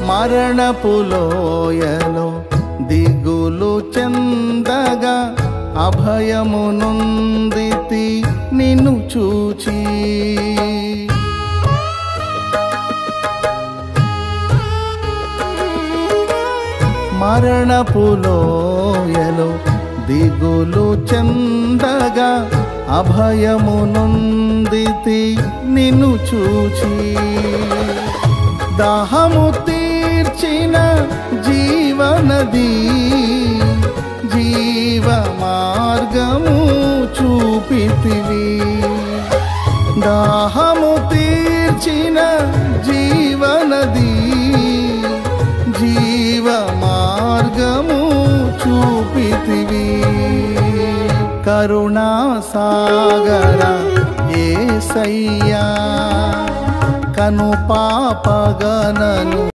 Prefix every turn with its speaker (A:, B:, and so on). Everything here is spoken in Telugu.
A: మరణపులోయలో దిగులు చెందగా అభయము నొందితి నిన్ను చూచి మరణపులోయలో దిగులు చెందగా అభయము నొందితి నిన్ను చూచి దాహము తీర్చిన జీవనది జీవ మార్గము చూపితివి దాహము తీర్చిన జీవనది జీవ మార్గము చూపితివి కరుణా సాగర ఏసయ్యా కను పాపగనను